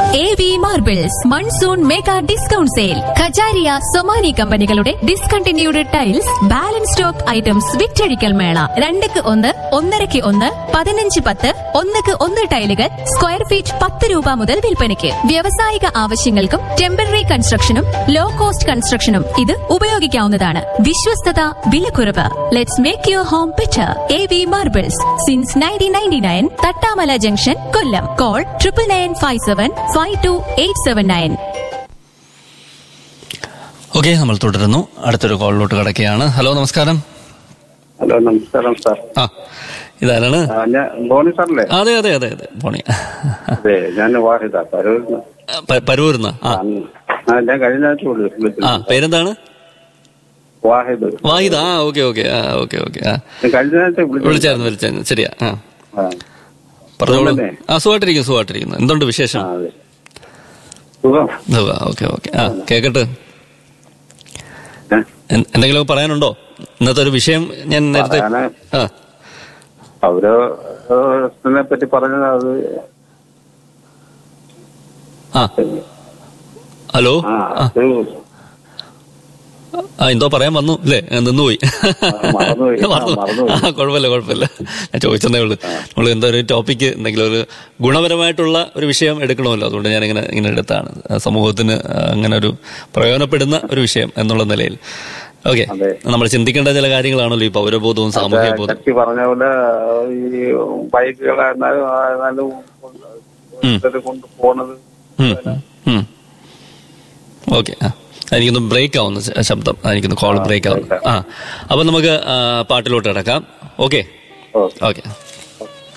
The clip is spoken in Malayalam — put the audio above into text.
A V marbles monsoon mega discount sale Kajaria Somany കമ്പനികളുടെ discontinued tiles balance stock items വിറ്റഴിക്കൽ മേള രണ്ടക്ക് ഒന്ന് ഒന്നരക്ക് ഒന്ന് പതിനഞ്ച് പത്ത് ഒന്നക്ക് ഒന്ന് ടൈലുകൾ സ്ക്വയർ ഫീറ്റ് പത്ത് രൂപ മുതൽ വിൽപ്പനയ്ക്ക് വ്യാവസായിക ആവശ്യങ്ങൾക്കും ടെമ്പററി കൺസ്ട്രക്ഷനും ലോ കോസ്റ്റ് കൺസ്ട്രക്ഷനും ഇത് ഉപയോഗിക്കാവുന്നതാണ് വിശ്വസ്തത വിലക്കുറവ് let's make your home better A V marbles since nineteen ninety nine Thattamala junction Kollam call triple nine five seven five two eight seven nine okay നമ്മൾ തുടരുന്നു അടുത്തൊരു കോളിലോട്ട് കിടക്കുകയാണ് ഹലോ നമസ്കാരം ഹലോ നമസ്കാരം സാർ ആ ഇതാരാണ് ആ, ഞാൻ ബോണി സാറല്ലേ അതെ അതെ അതെ അതെ പോണി അതെ ഞാൻ വാഹിദ കരൂരിന്ന് പ- പരൂർന്ന് ആ ആ ഞാൻ കഴിഞ്ഞ ആഴ്ച വിളി- ആ വിളിച്ചിരുന്നു പേരെന്താണ് വാഹിദ് വാഹിദ് ആ ഓക്കെ ഓക്കെ ആ ഓക്കെ ഓക്കെ ആ ഞാൻ കഴിഞ്ഞ ആഴ്ച വിളിച്ചു വിളിച്ചായിരുന്നു വിളിച്ചായിരുന്നു ശരിയാ ആ ആ പറഞ്ഞോളൂ സുഖമല്ലേ? ആ സുഖമായിട്ടിരിക്കുന്നു സുഖമായിട്ടിരിക്കുന്നു എന്തുണ്ട് വിശേഷം ആ, അതെ സുഖം ഓക്കെ ഓക്കെ ആ കേക്കട്ടെ ഏ? എൻ- എന്തെങ്കിലും പറയാനുണ്ടോ ഇന്നത്തെ ഒരു വിഷയം ഞാൻ നേരത്തെ പറയാന് ആ അവര് ഇതിനെ പറ്റി പറഞ്ഞത് അത് ആ ഹലോ ആ ആ അത് ആ എന്തോ പറയാൻ വന്നു അല്ലേ ഞാൻ നിന്നുപോയി മറന്നുപോയി. ആ, മറന്നു മറന്നുപോയി. ആ കുഴപ്പമില്ല കുഴപ്പമില്ല ഞാൻ ചോദിച്ചതേ ഉള്ളൂ നമ്മൾ എന്തോ ഒരു ടോപ്പിക്ക് എന്തെങ്കിലും ഒരു ഗുണപരമായിട്ടുള്ള ഒരു വിഷയം എടുക്കണമല്ലോ അതുകൊണ്ട് ഞാൻ ഇങ്ങനെ ഇങ്ങനെ എടുത്താണ് ആ, സമൂഹത്തിന് ആ, അങ്ങനെ ഒരു പ്രയോജനപ്പെടുന്ന ഒരു വിഷയം എന്നുള്ള നിലയിൽ ഓക്കെ അതെ. നമ്മൾ ചിന്തിക്കേണ്ട ചില കാര്യങ്ങളാണല്ലോ ഈ പൗരബോധവും സാമൂഹ്യ ബോധവും കക്ഷി പറഞ്ഞ പോലെ ഈ ബൈക്കുകളായിരുന്നാലും ആയിരുന്നാലും ഉം. ഇത് കൊണ്ട് പോണത് ഓക്കെ ആ എനിക്കൊന്ന് ബ്രേക്ക് ആവുന്നു ശ- ശബ്ദം എനിക്കൊന്ന് കോൾ ബ്രേക്ക് ആവുന്നു ആ അപ്പൊ നമുക്ക് ആ, പാട്ടിലോട്ട് കിടക്കാം ഓക്കെ ഓ ഓക്കെ